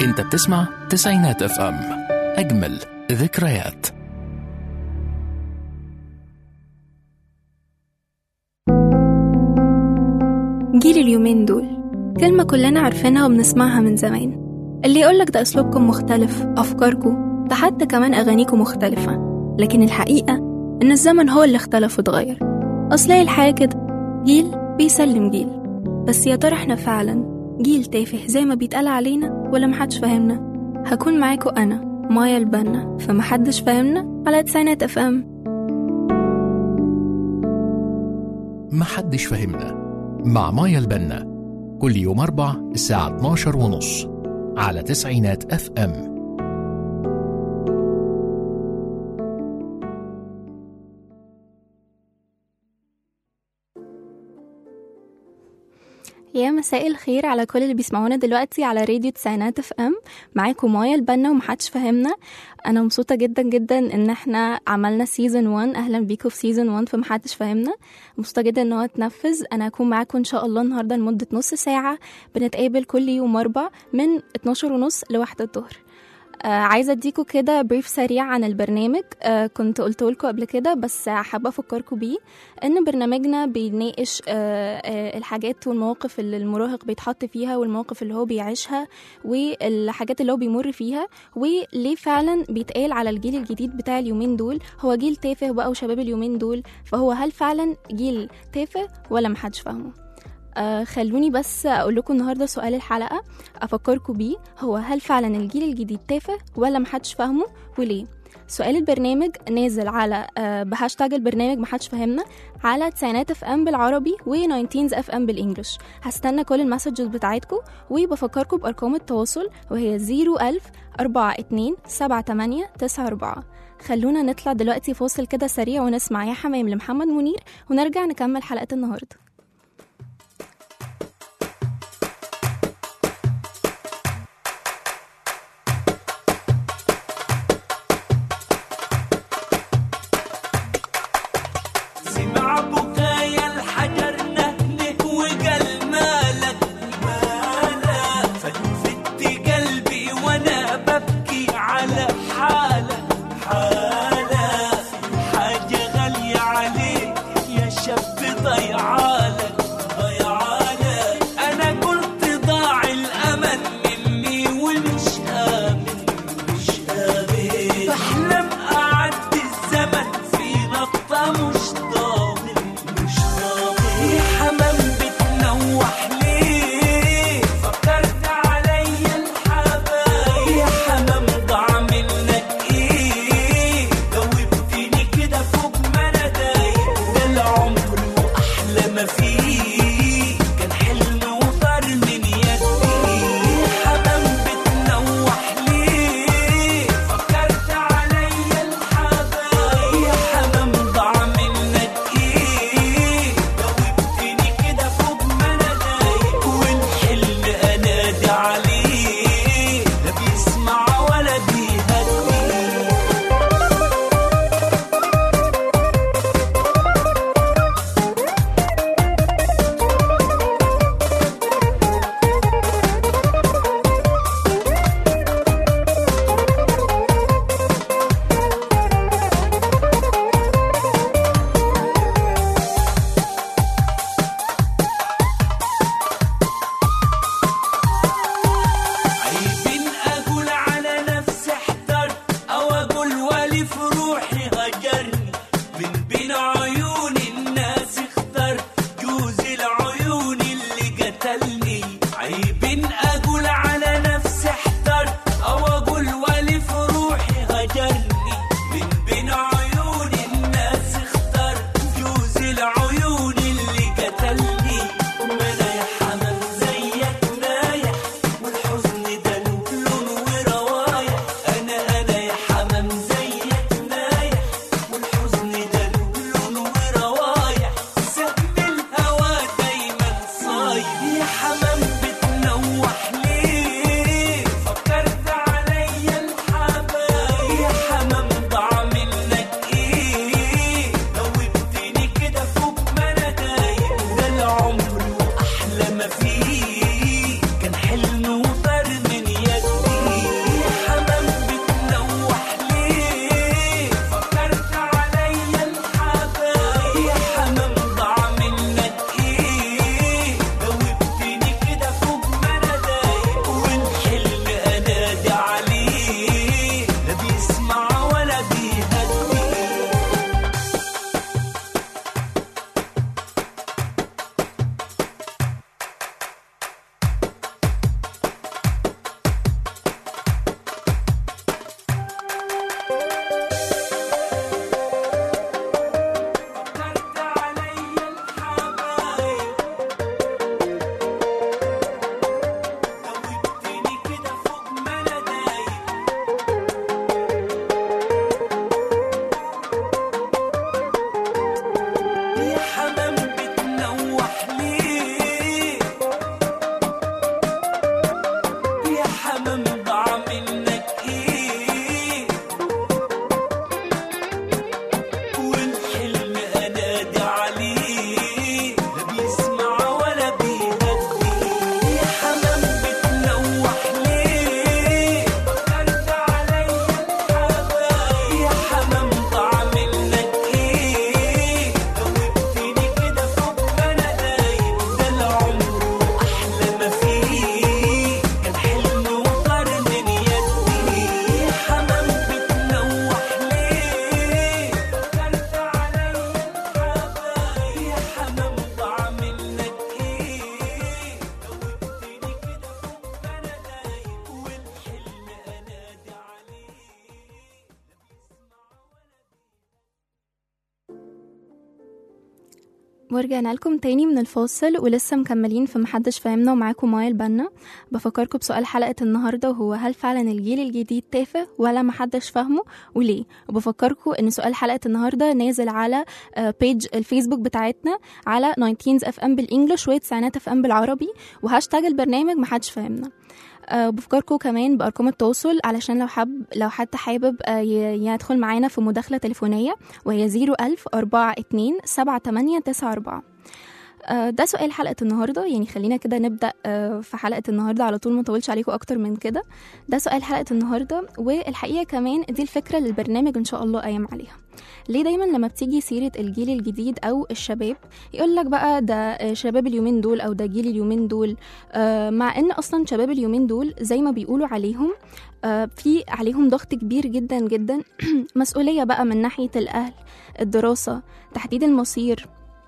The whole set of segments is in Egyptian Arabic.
انت بتسمع تسعينات اف ام اجمل ذكريات جيل اليومين دول كلمة كلنا عارفينها وبنسمعها من زمان اللي يقولك ده أسلوبكم مختلف أفكاركم ده حتى كمان أغانيكم مختلفة لكن الحقيقة إن الزمن هو اللي اختلف واتغير أصل هي الحياة كده جيل بيسلم جيل بس يا ترى احنا فعلا جيل تافه زي ما بيتقال علينا ولا محدش فاهمنا هكون معاكم أنا مايا البنا فمحدش فاهمنا على تسعينات اف ام محدش فهمنا مع مايا البنا كل يوم أربع الساعة 12 ونص على تسعينات اف ام يا مساء الخير على كل اللي بيسمعونا دلوقتي على راديو تسعينات اف ام معاكم مايا البنا ومحدش فاهمنا انا مبسوطه جدا جدا ان احنا عملنا سيزون 1 اهلا بيكم في سيزون 1 في محدش فاهمنا مبسوطه جدا ان هو اتنفذ انا هكون معاكم ان شاء الله النهارده لمده نص ساعه بنتقابل كل يوم اربع من 12 ونص لواحدة الظهر آه عايزه اديكوا كده بريف سريع عن البرنامج آه كنت قلت لكم قبل كده بس حابه افكركم بيه ان برنامجنا بيناقش آه آه الحاجات والمواقف اللي المراهق بيتحط فيها والمواقف اللي هو بيعيشها والحاجات اللي هو بيمر فيها وليه فعلا بيتقال على الجيل الجديد بتاع اليومين دول هو جيل تافه بقى وشباب اليومين دول فهو هل فعلا جيل تافه ولا محدش فاهمه آه خلوني بس اقول لكم النهارده سؤال الحلقه افكركم بيه هو هل فعلا الجيل الجديد تافه ولا محدش فاهمه وليه سؤال البرنامج نازل على آه بهاشتاج البرنامج محدش فاهمنا على تسعينات اف ام بالعربي و19 اف ام بالانجلش هستنى كل المسجز بتاعتكم وبفكركم بارقام التواصل وهي 01000 42 78 94 خلونا نطلع دلوقتي فاصل كده سريع ونسمع يا حمام لمحمد منير ونرجع نكمل حلقه النهارده سمع بكايا الحجر نهله وقال مالك مالك فلفت قلبي وانا ببكي على حالك حالك حاجة غالية عليك يا شاب ضيعالك ضيعالك انا قلت ضاع الامل مني ومش امن مش امن بحلم اعدي الزمن في نقطة مش ضامن مش ضامن يا حمام بتنوح ليه فكرت عليا الحبايب يا حمام ضاع منك ايه جاوبتني كده فوق ما انا دايق ده العمر واحلى ما فيه كان حلم وطار من يدي يا حمام بتنوح ليه فكرت عليا الحبايب يا حمام ضاع منك ايه جاوبتني كده فوق ما انا دايق والحلم انادي عليه لا بيسمع ولا بيهدي عيب اقول على نفسي احترت او اقول ولي في روحي هجرني من بين عيون الناس اخترت جوز العيون اللي قتلني عيب اقول على نفسي احترت او اقول ولي في روحي هجرني من بين عيون الناس اخترت جوز العيون اللي قتلني ما انا يا حمام زيك نايح والحزن ده له لون وروايح انا انا يا حمام زيك نايح والحزن ده له لون وروايح سهم الهوى دايما صايح يا حمام بتنوح ليه فكرت عليا الحبايب يا حمام ضاع منك ايه جاوبتني كده فوق ما انا دايق ده العمر واحلى ما فيه كان حلم وطار من يدي ورجعنا لكم تاني من الفاصل ولسه مكملين في محدش فاهمنا ومعاكم مايا البنا بفكركم بسؤال حلقة النهاردة وهو هل فعلا الجيل الجديد تافه ولا محدش فاهمه وليه وبفكركم ان سؤال حلقة النهاردة نازل على بيج الفيسبوك بتاعتنا على 19 اف ام بالانجلش وتسعينات اف ام بالعربي وهاشتاج البرنامج محدش فاهمنا أه بفكركم كمان بأرقام التواصل علشان لو حب لو حد حابب أه ي- يدخل معانا في مداخلة تليفونية وهي 01000 42 7894 آه، ده سؤال حلقة النهاردة يعني خلينا كده نبدأ آه، في حلقة النهاردة على طول ما نطولش عليكم أكتر من كده ده سؤال حلقة النهاردة والحقيقة كمان دي الفكرة اللي البرنامج إن شاء الله قايم عليها ليه دايما لما بتيجي سيرة الجيل الجديد أو الشباب يقول لك بقى ده آه، شباب اليومين دول أو ده جيل اليومين دول آه، مع إن أصلا شباب اليومين دول زي ما بيقولوا عليهم آه، في عليهم ضغط كبير جدا جدا مسؤولية بقى من ناحية الأهل الدراسة تحديد المصير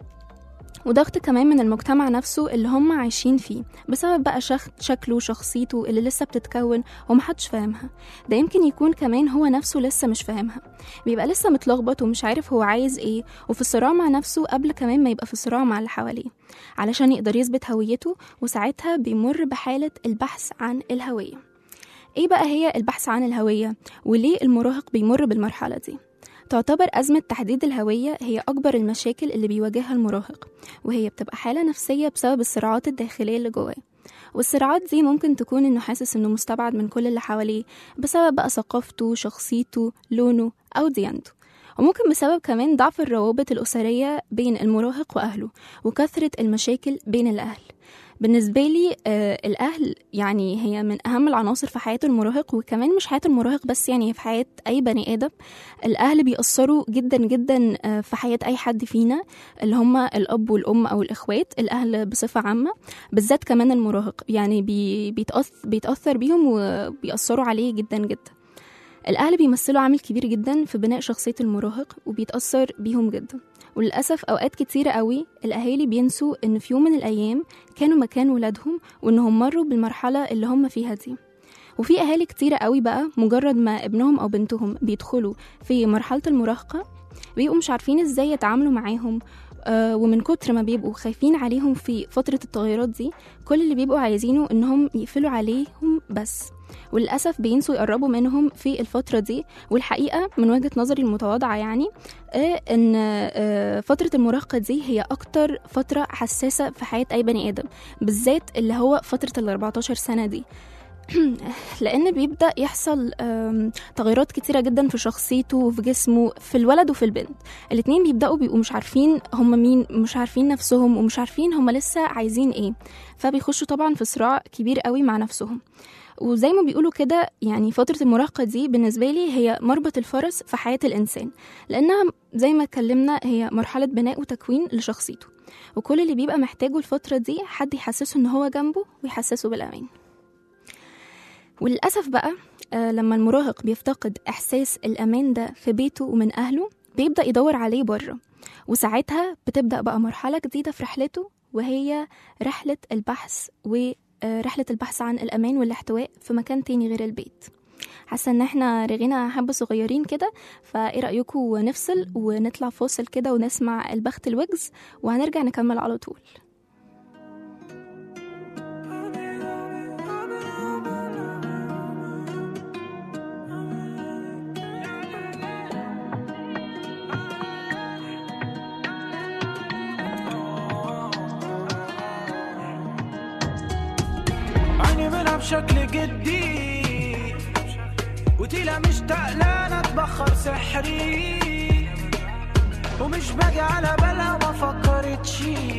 وضغط كمان من المجتمع نفسه اللي هم عايشين فيه بسبب بقى شخ... شكله وشخصيته اللي لسه بتتكون ومحدش فاهمها ده يمكن يكون كمان هو نفسه لسه مش فاهمها بيبقى لسه متلخبط ومش عارف هو عايز ايه وفي صراع مع نفسه قبل كمان ما يبقى في صراع مع اللي حواليه علشان يقدر يثبت هويته وساعتها بيمر بحالة البحث عن الهوية ايه بقى هي البحث عن الهوية وليه المراهق بيمر بالمرحلة دي تعتبر أزمة تحديد الهوية هي أكبر المشاكل اللي بيواجهها المراهق وهي بتبقى حالة نفسية بسبب الصراعات الداخلية اللي جواه والصراعات دي ممكن تكون إنه حاسس إنه مستبعد من كل اللي حواليه بسبب بقى ثقافته شخصيته لونه أو ديانته وممكن بسبب كمان ضعف الروابط الأسرية بين المراهق وأهله وكثرة المشاكل بين الأهل بالنسبة لي آه الأهل يعني هي من أهم العناصر في حياة المراهق وكمان مش حياة المراهق بس يعني هي في حياة أي بني آدم الأهل بيأثروا جدا جدا آه في حياة أي حد فينا اللي هم الأب والأم أو الإخوات الأهل بصفة عامة بالذات كمان المراهق يعني بي بيتأثر, بيتأثر بيهم وبيأثروا عليه جدا جدا الأهل بيمثلوا عامل كبير جدا في بناء شخصية المراهق وبيتأثر بيهم جدا وللأسف أوقات كتيرة قوي الأهالي بينسوا إن في يوم من الأيام كانوا مكان ولادهم وإنهم مروا بالمرحلة اللي هم فيها دي وفي أهالي كتيرة قوي بقى مجرد ما ابنهم أو بنتهم بيدخلوا في مرحلة المراهقة بيبقوا مش عارفين ازاي يتعاملوا معاهم آه ومن كتر ما بيبقوا خايفين عليهم في فترة التغيرات دي كل اللي بيبقوا عايزينه إنهم يقفلوا عليهم بس وللأسف بينسوا يقربوا منهم في الفترة دي والحقيقة من وجهة نظري المتواضعة يعني آه إن آه فترة المراهقة دي هي أكتر فترة حساسة في حياة أي بني آدم بالذات اللي هو فترة ال 14 سنة دي لان بيبدا يحصل تغيرات كتيره جدا في شخصيته وفي جسمه في الولد وفي البنت الاتنين بيبداوا بيبقوا مش عارفين هم مين مش عارفين نفسهم ومش عارفين هم لسه عايزين ايه فبيخشوا طبعا في صراع كبير قوي مع نفسهم وزي ما بيقولوا كده يعني فترة المراهقة دي بالنسبة لي هي مربط الفرس في حياة الإنسان لأنها زي ما اتكلمنا هي مرحلة بناء وتكوين لشخصيته وكل اللي بيبقى محتاجه الفترة دي حد يحسسه إن هو جنبه ويحسسه بالأمان وللأسف بقى آه لما المراهق بيفتقد إحساس الأمان ده في بيته ومن أهله بيبدأ يدور عليه بره وساعتها بتبدأ بقى مرحلة جديدة في رحلته وهي رحلة البحث ورحلة البحث عن الأمان والاحتواء في مكان تاني غير البيت حاسة ان احنا رغينا حبة صغيرين كده فايه رأيكم نفصل ونطلع فاصل كده ونسمع البخت الوجز وهنرجع نكمل على طول عيني منها بشكل جدي وتيلا مشتاق لا اتبخر سحري ومش باجي على بالها ما فكرتش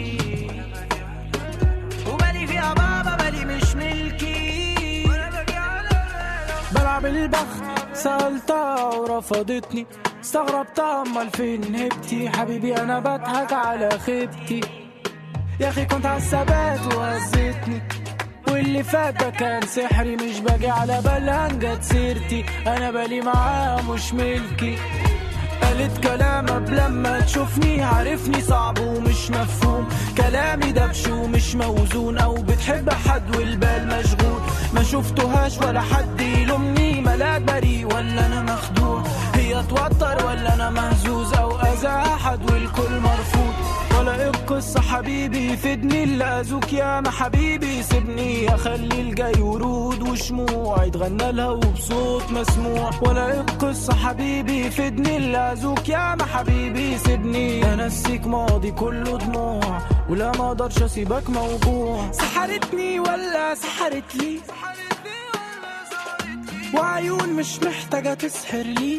وبالي فيها بابا بالي مش ملكي بلعب البخت سألتها ورفضتني استغربتها امال فين هبتي حبيبي انا بضحك على خيبتي يا اخي كنت عالثبات وهزتني واللي فات ده كان سحري مش باجي على بالها جت سيرتي انا بالي معاها مش ملكي قالت كلام قبل لما تشوفني عارفني صعب ومش مفهوم كلامي دبش ومش موزون او بتحب حد والبال مشغول ما شفتهاش ولا حد يلومني ملاك بريء ولا انا مخدوع هي توتر ولا انا مهزوز او اذى انسى احد والكل مرفوض ولا ايه القصة حبيبي يفيدني اللي اذوك يا ما حبيبي سيبني اخلي الجاي ورود وشموع يتغنى لها وبصوت مسموع ولا ايه القصة حبيبي يفيدني اللي اذوك يا ما حبيبي سيبني انسيك ماضي كله دموع ولا ما اقدرش اسيبك موجوع سحرتني ولا سحرت لي وعيون مش محتاجة تسحر لي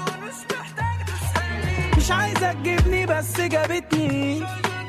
مش عايزة تجيبني بس جابتني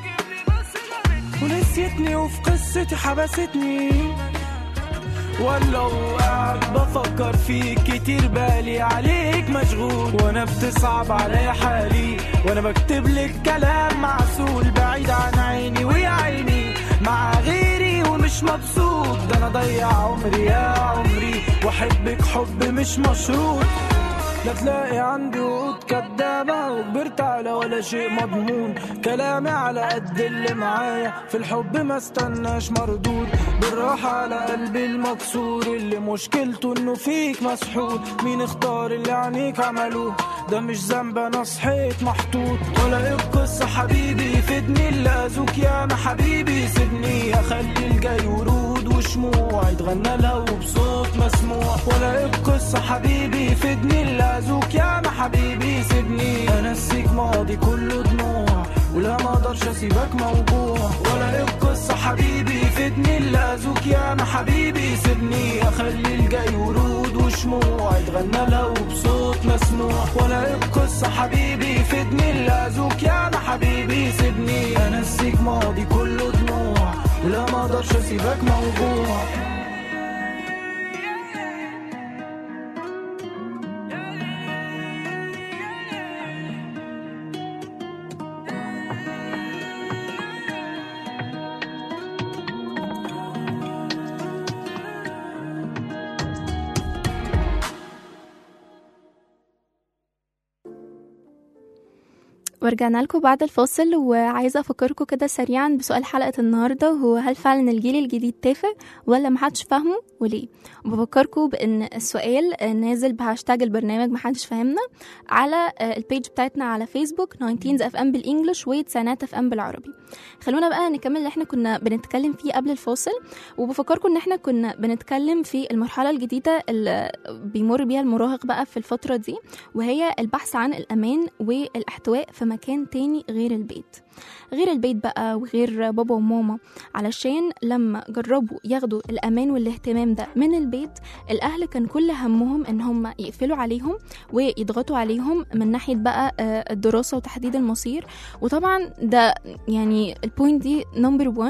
ونسيتني وفي قصتي حبستني ولا وقعد بفكر فيك كتير بالي عليك مشغول وانا بتصعب عليا حالي وانا بكتب لك كلام معسول بعيد عن عيني ويا عيني مع غيري ومش مبسوط ده انا ضيع عمري يا عمري واحبك حب مش مشروط لا تلاقي عندي وقود كدابة وكبرت على ولا شيء مضمون كلامي على قد اللي معايا في الحب ما استناش مردود بالراحة على قلبي المكسور اللي مشكلته انه فيك مسحور مين اختار اللي عينيك عملوه ده مش ذنب انا صحيت محطوط ولا ايه القصة حبيبي يفيدني اللي اذوك يا ما حبيبي سيبني اخلي الجاي ورود وشموع يتغنى لها وبصوت مسموع ولا ايه القصة حبيبي يفيدني اللي اذوك يا ما حبيبي سيبني انسيك ماضي كله دموع ولا ما اقدرش اسيبك موجوع ولا ايه القصة حبيبي يفيدني اللي اذوك يا ما حبيبي سيبني اخلي الجاي ورود وشموع يتغنى لها وبصوت مسموع ولا ايه القصة حبيبي يفيدني اللي اذوك يا ما حبيبي سيبني انسيك ماضي كله دموع ولا ما اقدرش اسيبك موجوع ورجعنا لكم بعد الفاصل وعايزة أفكركم كده سريعا بسؤال حلقة النهاردة هو هل فعلا الجيل الجديد تافه ولا محدش فاهمه وليه وبفكركم بأن السؤال نازل بهاشتاج البرنامج محدش فاهمنا على البيج بتاعتنا على فيسبوك 19 اف ام بالانجلش وتسعينات اف ام بالعربي خلونا بقى نكمل اللي احنا كنا بنتكلم فيه قبل الفاصل وبفكركم ان احنا كنا بنتكلم في المرحلة الجديدة اللي بيمر بيها المراهق بقى في الفترة دي وهي البحث عن الأمان والاحتواء في مكان تاني غير البيت غير البيت بقى وغير بابا وماما علشان لما جربوا ياخدوا الأمان والاهتمام ده من البيت الأهل كان كل همهم إن هم يقفلوا عليهم ويضغطوا عليهم من ناحية بقى آه، الدراسة وتحديد المصير وطبعا ده يعني البوينت دي نمبر 1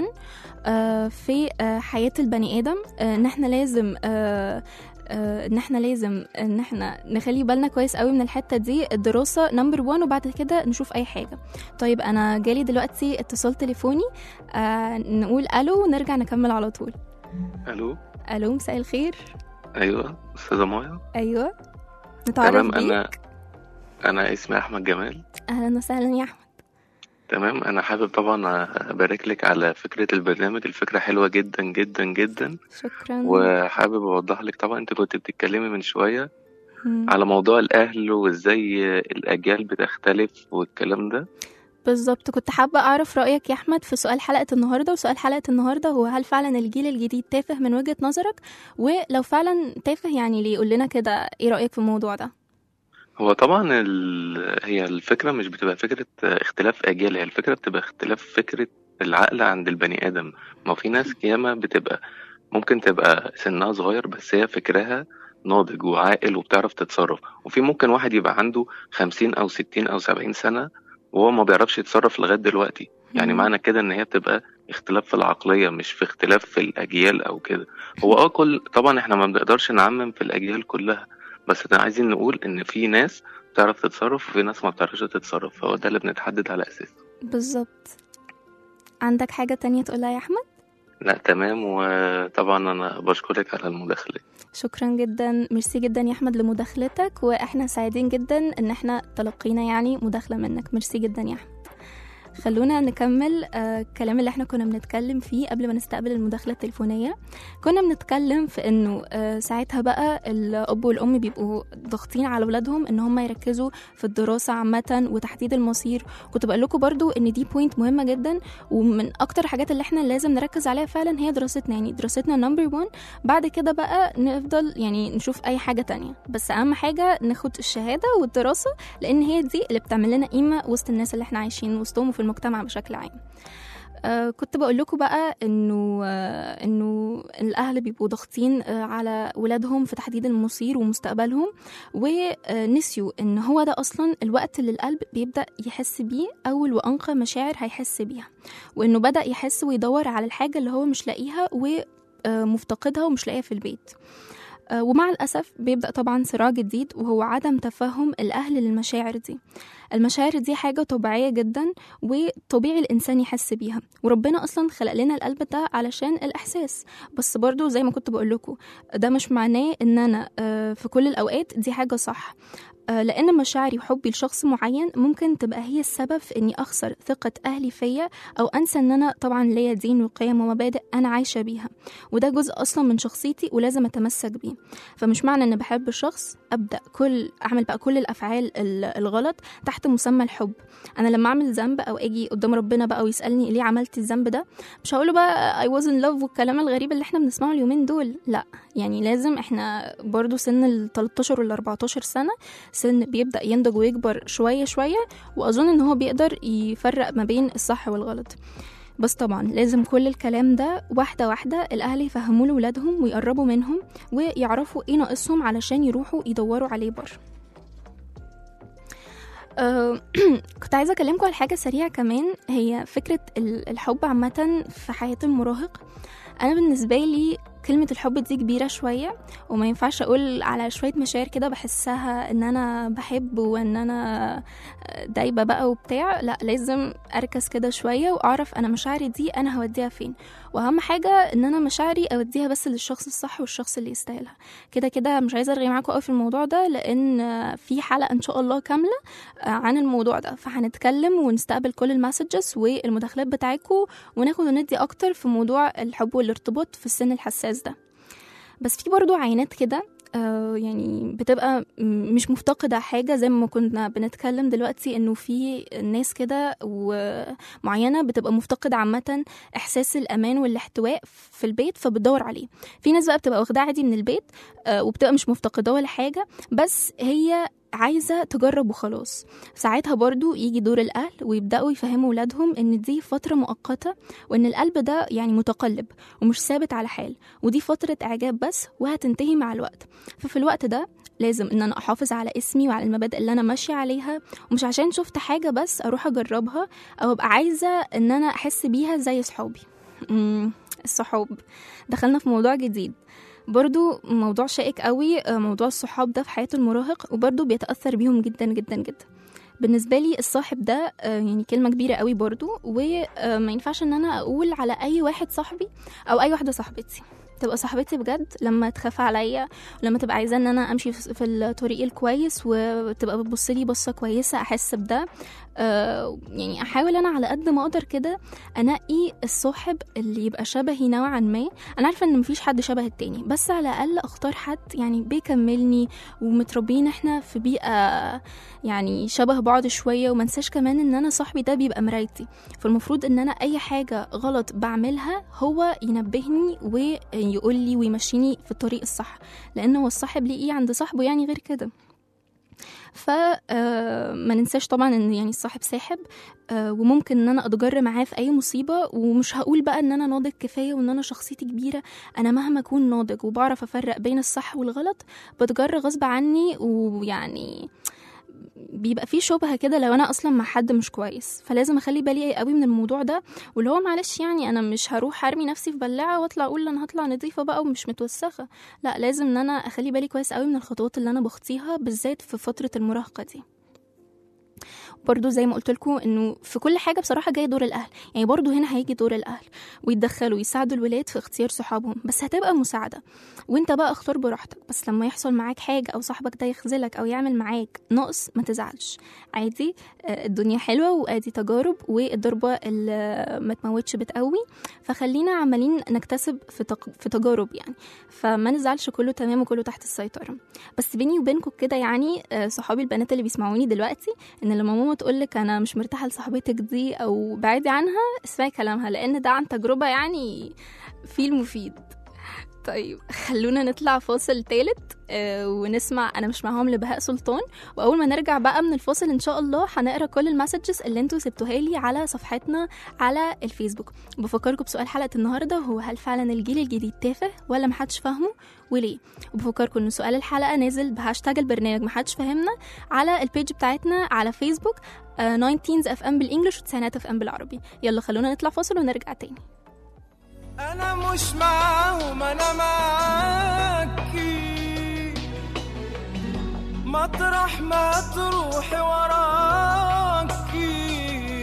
في آه، حياة البني آدم آه، إن احنا لازم آه، آه، ان احنا لازم ان احنا نخلي بالنا كويس قوي من الحته دي الدراسه نمبر 1 وبعد كده نشوف اي حاجه طيب انا جالي دلوقتي اتصال تليفوني آه نقول الو ونرجع نكمل على طول الو الو مساء الخير ايوه استاذه مايا ايوه نتعرف تمام بيك انا انا اسمي احمد جمال اهلا وسهلا يا احمد تمام انا حابب طبعا ابارك لك على فكره البرنامج الفكره حلوه جدا جدا جدا شكرا وحابب اوضح لك طبعا انت كنت بتتكلمي من شويه مم. على موضوع الاهل وازاي الاجيال بتختلف والكلام ده بالظبط كنت حابة أعرف رأيك يا أحمد في سؤال حلقة النهاردة وسؤال حلقة النهاردة هو هل فعلا الجيل الجديد تافه من وجهة نظرك ولو فعلا تافه يعني ليه قول لنا كده إيه رأيك في الموضوع ده هو طبعا ال... هي الفكره مش بتبقى فكره اختلاف اجيال هي الفكره بتبقى اختلاف فكره العقل عند البني ادم ما في ناس ياما بتبقى ممكن تبقى سنها صغير بس هي فكرها ناضج وعاقل وبتعرف تتصرف وفي ممكن واحد يبقى عنده خمسين أو ستين أو سبعين سنة وهو ما بيعرفش يتصرف لغاية دلوقتي يعني مم. معنى كده إن هي بتبقى اختلاف في العقلية مش في اختلاف في الأجيال أو كده هو اه كل طبعا احنا ما بنقدرش نعمم في الأجيال كلها بس احنا عايزين نقول إن في ناس بتعرف تتصرف وفي ناس ما بتعرفش تتصرف فهو ده اللي بنتحدد على أساسه بالظبط عندك حاجة تانية تقولها يا أحمد لا تمام وطبعا أنا بشكرك على المداخلة شكرا جدا ميرسي جدا يا أحمد لمداخلتك وإحنا سعيدين جدا إن إحنا تلقينا يعني مداخلة منك ميرسي جدا يا أحمد خلونا نكمل آه، الكلام اللي احنا كنا بنتكلم فيه قبل ما نستقبل المداخلة التليفونية كنا بنتكلم في انه آه، ساعتها بقى الاب والام بيبقوا ضاغطين على اولادهم ان هم يركزوا في الدراسة عامة وتحديد المصير كنت بقول لكم برضو ان دي بوينت مهمة جدا ومن اكتر الحاجات اللي احنا لازم نركز عليها فعلا هي دراستنا يعني دراستنا نمبر 1 بعد كده بقى نفضل يعني نشوف اي حاجة تانية بس اهم حاجة ناخد الشهادة والدراسة لان هي دي اللي بتعمل لنا قيمة وسط الناس اللي احنا عايشين وسطهم وفي المجتمع بشكل عام آه كنت بقول لكم بقى انه آه انه الاهل بيبقوا ضاغطين آه على ولادهم في تحديد المصير ومستقبلهم ونسيوا ان هو ده اصلا الوقت اللي القلب بيبدا يحس بيه اول وانقى مشاعر هيحس بيها وانه بدا يحس ويدور على الحاجه اللي هو مش لاقيها ومفتقدها ومش لاقيها في البيت آه، ومع الأسف بيبدأ طبعا صراع جديد وهو عدم تفهم الأهل للمشاعر دي المشاعر دي حاجة طبيعية جدا وطبيعي الإنسان يحس بيها وربنا أصلا خلق لنا القلب ده علشان الإحساس بس برضو زي ما كنت بقول لكم ده مش معناه إن أنا آه، في كل الأوقات دي حاجة صح آه، لأن مشاعري وحبي لشخص معين ممكن تبقى هي السبب في إني أخسر ثقة أهلي فيا أو أنسى إن أنا طبعا ليا دين وقيم ومبادئ أنا عايشة بيها وده جزء أصلا من شخصيتي ولازم أتمسك بيه فمش معنى إن بحب الشخص أبدأ كل أعمل بقى كل الأفعال ال- الغلط تحت مسمى الحب أنا لما أعمل ذنب أو أجي قدام ربنا بقى ويسألني ليه عملت الذنب ده مش هقوله بقى I was in love والكلام الغريب اللي احنا بنسمعه اليومين دول لا يعني لازم احنا برضو سن ال 13 وال 14 سنة سن بيبدأ ينضج ويكبر شوية شوية وأظن إن هو بيقدر يفرق ما بين الصح والغلط بس طبعا لازم كل الكلام ده واحدة واحدة الأهل يفهموا لولادهم ويقربوا منهم ويعرفوا ايه ناقصهم علشان يروحوا يدوروا عليه بره أه كنت عايزة أكلمكم على حاجة سريعة كمان هي فكرة ال- الحب عامة في حياة المراهق أنا بالنسبة لي كلمة الحب دي كبيرة شوية وما ينفعش أقول على شوية مشاعر كده بحسها إن أنا بحب وإن أنا دايبة بقى وبتاع لا لازم أركز كده شوية وأعرف أنا مشاعري دي أنا هوديها فين وأهم حاجة إن أنا مشاعري أوديها بس للشخص الصح والشخص اللي يستاهلها كده كده مش عايزة أرغي معاكم قوي في الموضوع ده لأن في حلقة إن شاء الله كاملة عن الموضوع ده فهنتكلم ونستقبل كل المسجز والمداخلات بتاعتكم وناخد وندي أكتر في موضوع الحب والارتباط في السن الحساس ده بس في برضو عينات كده آه، يعني بتبقى م- مش مفتقدة حاجة زي ما كنا بنتكلم دلوقتي انه في ناس كده ومعينة بتبقى مفتقدة عامة احساس الامان والاحتواء في البيت فبتدور عليه في ناس بقى بتبقى واخداه عادي من البيت آه، وبتبقى مش مفتقدة ولا حاجة بس هي عايزة تجرب وخلاص ساعتها برضو يجي دور الأهل ويبدأوا يفهموا ولادهم إن دي فترة مؤقتة وإن القلب ده يعني متقلب ومش ثابت على حال ودي فترة إعجاب بس وهتنتهي مع الوقت ففي الوقت ده لازم ان انا احافظ على اسمي وعلى المبادئ اللي انا ماشيه عليها ومش عشان شفت حاجه بس اروح اجربها او ابقى عايزه ان انا احس بيها زي صحابي أمم، الصحاب دخلنا في موضوع جديد برضو موضوع شائك قوي آه، موضوع الصحاب ده في حياة المراهق وبرضو بيتأثر بيهم جدا جدا جدا بالنسبة لي الصاحب ده آه، يعني كلمة كبيرة قوي برضو وما ينفعش ان انا اقول على اي واحد صاحبي او اي واحدة صاحبتي تبقى صاحبتي بجد لما تخاف عليا ولما تبقى عايزة ان انا امشي في في الطريق الكويس وتبقى بتبص لي بصة كويسة احس بده آه يعني احاول انا على قد ما اقدر كده انقي الصاحب اللي يبقى شبهي نوعا ما انا عارفه ان مفيش حد شبه التاني بس على الاقل اختار حد يعني بيكملني ومتربيين احنا في بيئه يعني شبه بعض شويه وما انساش كمان ان انا صاحبي ده بيبقى مرايتي فالمفروض ان انا اي حاجه غلط بعملها هو ينبهني ويقول لي ويمشيني في الطريق الصح لان هو الصاحب ليه ايه عند صاحبه يعني غير كده فما ننساش طبعا ان يعني الصاحب ساحب آه، وممكن ان انا اتجر معاه في اي مصيبه ومش هقول بقى ان انا ناضج كفايه وان انا شخصيتي كبيره انا مهما اكون ناضج وبعرف افرق بين الصح والغلط بتجر غصب عني ويعني بيبقى في شبهه كده لو انا اصلا مع حد مش كويس فلازم اخلي بالي قوي من الموضوع ده واللي هو معلش يعني انا مش هروح ارمي نفسي في بلاعه واطلع اقول انا هطلع نظيفه بقى ومش متوسخه لا لازم ان انا اخلي بالي كويس قوي من الخطوات اللي انا بخطيها بالذات في فتره المراهقه دي برضو زي ما قلت لكم انه في كل حاجه بصراحه جاي دور الاهل يعني برضو هنا هيجي دور الاهل ويتدخلوا يساعدوا الولاد في اختيار صحابهم بس هتبقى مساعده وانت بقى اختار براحتك بس لما يحصل معاك حاجه او صاحبك ده يخذلك او يعمل معاك نقص ما تزعلش عادي آه، الدنيا حلوه وادي تجارب والضربه اللي ما تموتش بتقوي فخلينا عمالين نكتسب في تق... في تجارب يعني فما نزعلش كله تمام وكله تحت السيطره بس بيني وبينكم كده يعني آه، صحابي البنات اللي بيسمعوني دلوقتي ان لما ماما تقول لك انا مش مرتاحه لصاحبتك دي او بعدي عنها اسمعي كلامها لان ده عن تجربه يعني في المفيد طيب خلونا نطلع فاصل تالت آه ونسمع انا مش معاهم لبهاء سلطان واول ما نرجع بقى من الفاصل ان شاء الله هنقرا كل المسجز اللي انتوا سبتوها لي على صفحتنا على الفيسبوك بفكركم بسؤال حلقه النهارده هو هل فعلا الجيل الجديد تافه ولا محدش فاهمه وليه وبفكركم ان سؤال الحلقه نازل بهاشتاج البرنامج محدش فاهمنا على البيج بتاعتنا على فيسبوك آه 19 اف ام بالانجلش وتسعينات اف ام بالعربي يلا خلونا نطلع فاصل ونرجع تاني انا مش معاهم انا معاكي مطرح ما تروحي وراكي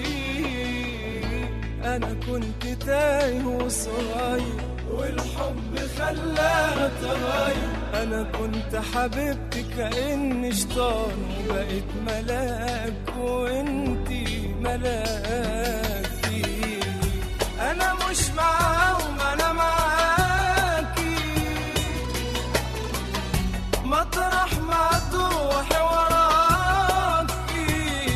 انا كنت تايه وصغير والحب خلاني اتغير انا كنت حبيبتي كاني شيطان وبقيت ملاك وانتي ملاكي انا مش معاهم انا معاكي مطرح ما تروحي وراكي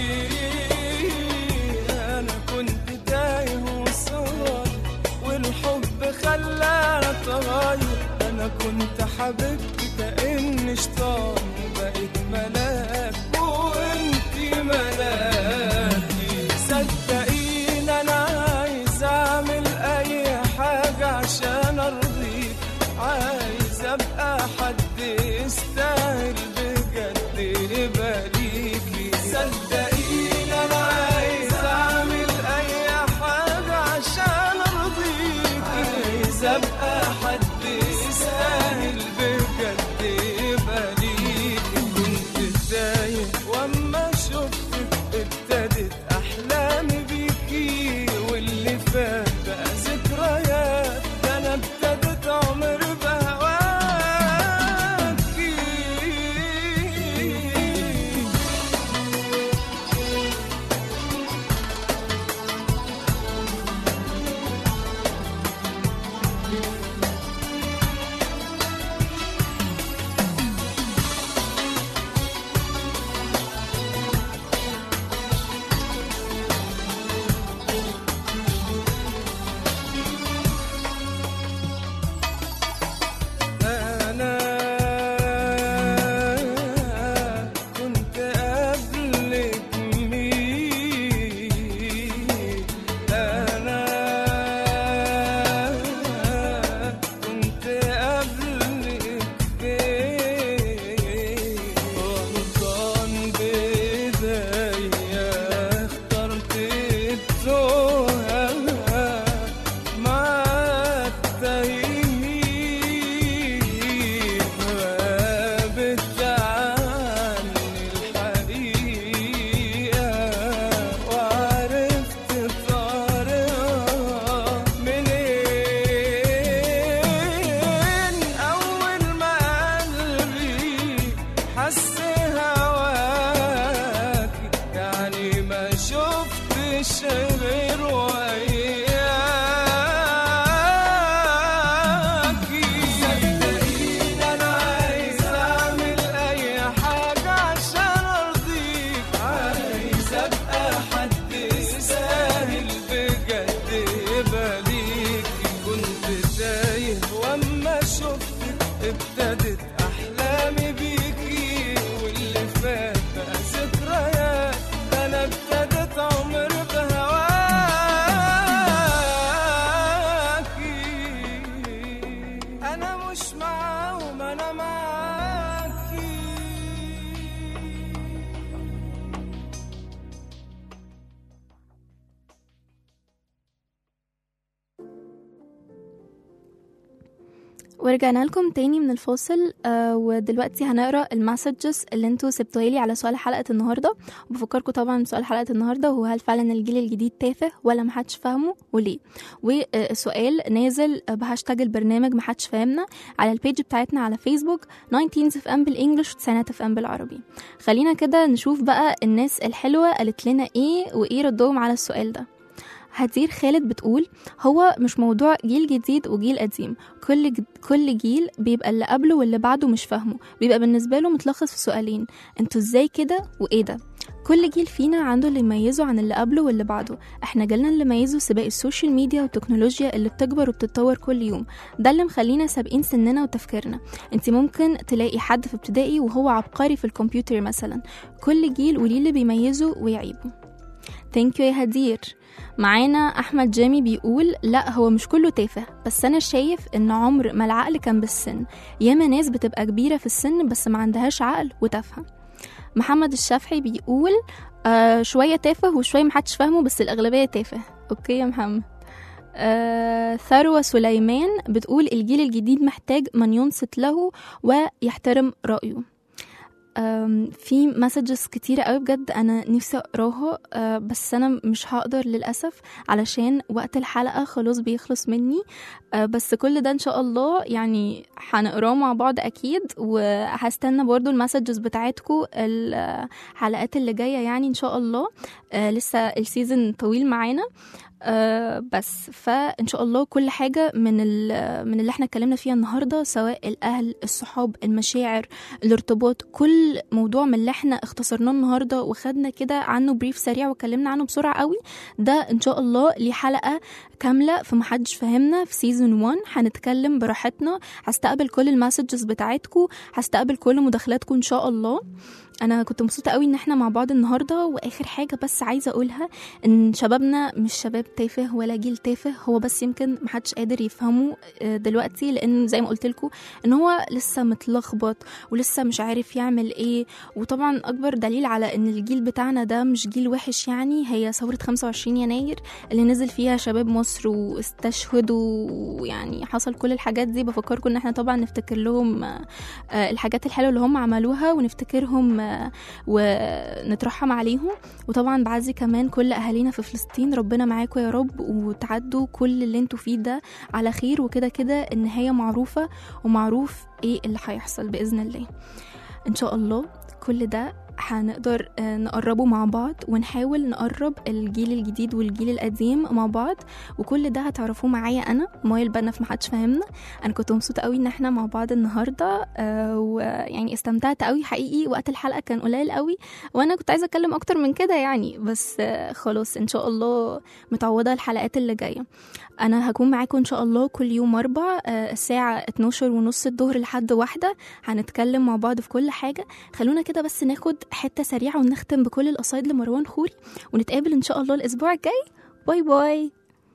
انا كنت تايه وصغير والحب خلاني اتغير انا كنت حبيبتي كاني شيطان وبقيت ملاك وانتي ملاكي صدقيني انا عايز اعمل اي حاجه عشان ارضيك عايز ابقى حد يستاهل بجد يبقى ليكي صدقيني انا عايز اعمل اي حاجه عشان ارضيك عايز ابقى حد يستاهل بجد يبقى ليكي كنت تايه واما شفتك ابتدت احلامي بيكي واللي فات بقى ذكريات ده انا ابتدت عمر بهواكي أنا كنت قبلك مين أنا كنت قبلك فين غلطان بإيديا اخترت التوهة مع التايهين غابت عني الحقيقة وعرفت طريقها منين أول ما قلبي حس هواكي يعني ما شفتش غير وياكي صدقيني انا عايز اعمل اي حاجه عشان ارضيك عايز ابقى حد يستاهل بجد يبقى ليكي كنت تايه واما شفتك ابتدت احلامي بيكي واللي فات بقى ذكريات ده انا ابتدت عمر بهواكي انا مش معاهم انا معاكي ورجعنا لكم تاني من الفاصل آه ودلوقتي هنقرا المسجز اللي انتوا سبتوها لي على سؤال حلقه النهارده وبفكركم طبعا بسؤال حلقه النهارده هو هل فعلا الجيل الجديد تافه ولا محدش فاهمه وليه والسؤال نازل بهاشتاج البرنامج محدش فاهمنا على البيج بتاعتنا على فيسبوك 19 اف ام بالانجلش وتسعينات اف ام بالعربي خلينا كده نشوف بقى الناس الحلوه قالت لنا ايه وايه ردهم على السؤال ده هدير خالد بتقول هو مش موضوع جيل جديد وجيل قديم كل ج... كل جيل بيبقى اللي قبله واللي بعده مش فاهمه بيبقى بالنسبة له متلخص في سؤالين انتوا ازاي كده وايه ده كل جيل فينا عنده اللي يميزه عن اللي قبله واللي بعده احنا جالنا اللي يميزه سباق السوشيال ميديا والتكنولوجيا اللي بتكبر وبتتطور كل يوم ده اللي مخلينا سابقين سننا وتفكيرنا انت ممكن تلاقي حد في ابتدائي وهو عبقري في الكمبيوتر مثلا كل جيل وليه اللي بيميزه ويعيبه ثانك يو يا هدير معانا احمد جامي بيقول لا هو مش كله تافه بس انا شايف ان عمر ما العقل كان بالسن ياما ناس بتبقى كبيره في السن بس ما عندهاش عقل وتافهه محمد الشافعي بيقول آه شويه تافه وشويه محدش فاهمه بس الاغلبيه تافه اوكي يا محمد آه ثروة سليمان بتقول الجيل الجديد محتاج من ينصت له ويحترم رأيه أم، في مسجز كتيرة قوي بجد أنا نفسي أقراها أه، بس أنا مش هقدر للأسف علشان وقت الحلقة خلاص بيخلص مني أه، بس كل ده إن شاء الله يعني هنقراه مع بعض أكيد وهستنى برضو المسجز بتاعتكم الحلقات اللي جاية يعني إن شاء الله أه، لسه السيزون طويل معانا آه بس فان شاء الله كل حاجه من ال- من اللي احنا اتكلمنا فيها النهارده سواء الاهل الصحاب المشاعر الارتباط كل موضوع من اللي احنا اختصرناه النهارده وخدنا كده عنه بريف سريع واتكلمنا عنه بسرعه قوي ده ان شاء الله ليه حلقه كامله في محدش فهمنا في سيزون 1 هنتكلم براحتنا هستقبل كل المسجز بتاعتكم هستقبل كل مداخلاتكم ان شاء الله انا كنت مبسوطه قوي ان احنا مع بعض النهارده واخر حاجه بس عايزه اقولها ان شبابنا مش شباب تافه ولا جيل تافه هو بس يمكن محدش قادر يفهمه آه، دلوقتي لان زي ما قلت لكم ان هو لسه متلخبط ولسه مش عارف يعمل ايه وطبعا اكبر دليل على ان الجيل بتاعنا ده مش جيل وحش يعني هي ثوره 25 يناير اللي نزل فيها شباب مصر واستشهدوا ويعني حصل كل الحاجات دي بفكركم ان احنا طبعا نفتكر لهم آه، آه، الحاجات الحلوه اللي هم عملوها ونفتكرهم آه، ونترحم عليهم وطبعا بعزي كمان كل اهالينا في فلسطين ربنا معاكم يا رب وتعدوا كل اللي انتوا فيه ده على خير وكده كده النهايه معروفه ومعروف ايه اللي هيحصل باذن الله ان شاء الله كل ده هنقدر آه، نقربه مع بعض ونحاول نقرب الجيل الجديد والجيل القديم مع بعض وكل ده هتعرفوه معايا انا مايا البنا في محدش فاهمنا انا كنت مبسوطه قوي ان احنا مع بعض النهارده آه، ويعني استمتعت قوي حقيقي وقت الحلقه كان قليل قوي وانا كنت عايزه اتكلم اكتر من كده يعني بس آه، خلاص ان شاء الله متعوضه الحلقات اللي جايه انا هكون معاكم ان شاء الله كل يوم اربع آه، الساعه 12 ونص الظهر لحد واحده هنتكلم مع بعض في كل حاجه خلونا كده بس ناخد حته سريعه ونختم بكل القصايد لمروان خوري ونتقابل ان شاء الله الاسبوع الجاي باي باي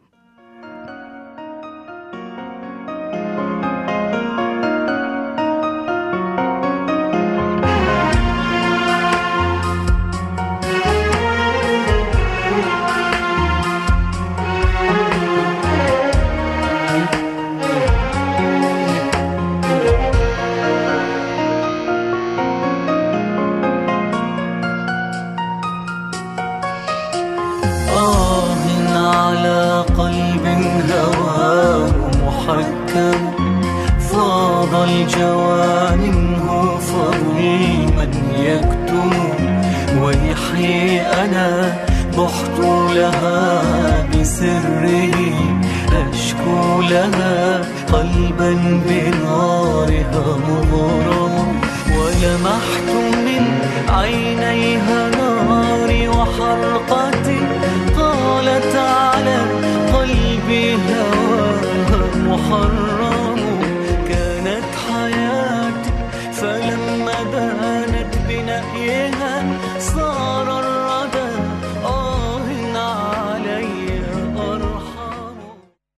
آه على قلب هواه محكم فاض الجوى منه فظيما يكتم ويحيي أنا بحت لها بسره أشكو لها قلبا بنارها مغرم ولمحت من عينيها ناري وحرقتي قالت على قلبي هواها محرم